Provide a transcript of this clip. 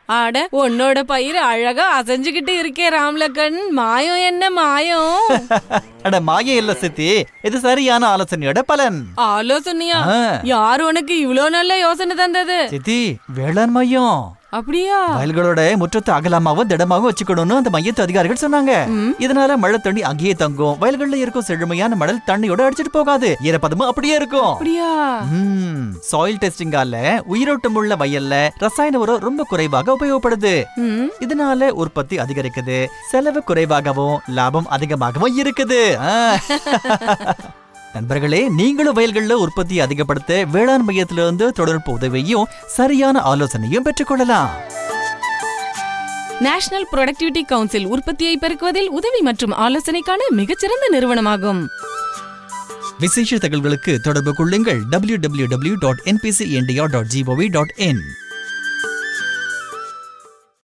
ஆட உன்னோட பயிர் அழகா அசைஞ்சுகிட்டு இருக்கே ராம்லக்கன் மாயம் என்ன மாயம் அட மாய இல்ல சித்தி இது சரியான ஆலோசனையோட பலன் ஆலோசனையா ஆ. யார் உனக்கு இவ்ளோ நல்ல யோசனை தந்தது சித்தி வேளாண் மையம் அப்படியா வயல்களோட முற்றத்தை அகலமாவும் திடமாவும் வச்சுக்கணும்னு அந்த மையத்து அதிகாரிகள் சொன்னாங்க இதனால மழை தண்ணி அங்கேயே தங்கும் வயல்கள்ல இருக்கும் செழுமையான மணல் தண்ணியோட அடிச்சிட்டு போகாது ஈரப்பதமும் அப்படியே இருக்கும் அப்படியா சாயில் டெஸ்டிங்கால உயிரோட்டம் உள்ள வயல்ல ரசாயன உரம் ரொம்ப குறைவாக உபயோகப்படுது ம் இதனால உற்பத்தி அதிகரிக்குது செலவு குறைவாகவும் லாபம் அதிகமாகவும் இருக்குது ஆ. நண்பர்களே நீங்களும் வயல்கள்ல உற்பத்தி அதிகப்படுத்த வேளாண் மையத்திலிருந்து தொழில்நுட்ப உதவியும் சரியான ஆலோசனையும் பெற்றுக்கொள்ளலாம் நேஷனல் ப்ரொடக்டிவிட்டி கவுன்சில் உற்பத்தியை பெருக்குவதில் உதவி மற்றும் ஆலோசனைக்கான மிகச்சிறந்த நிறுவனமாகும் விசேஷ தகவல்களுக்கு தொடர்பு கொள்ளுங்கள் www.npcindia.gov.in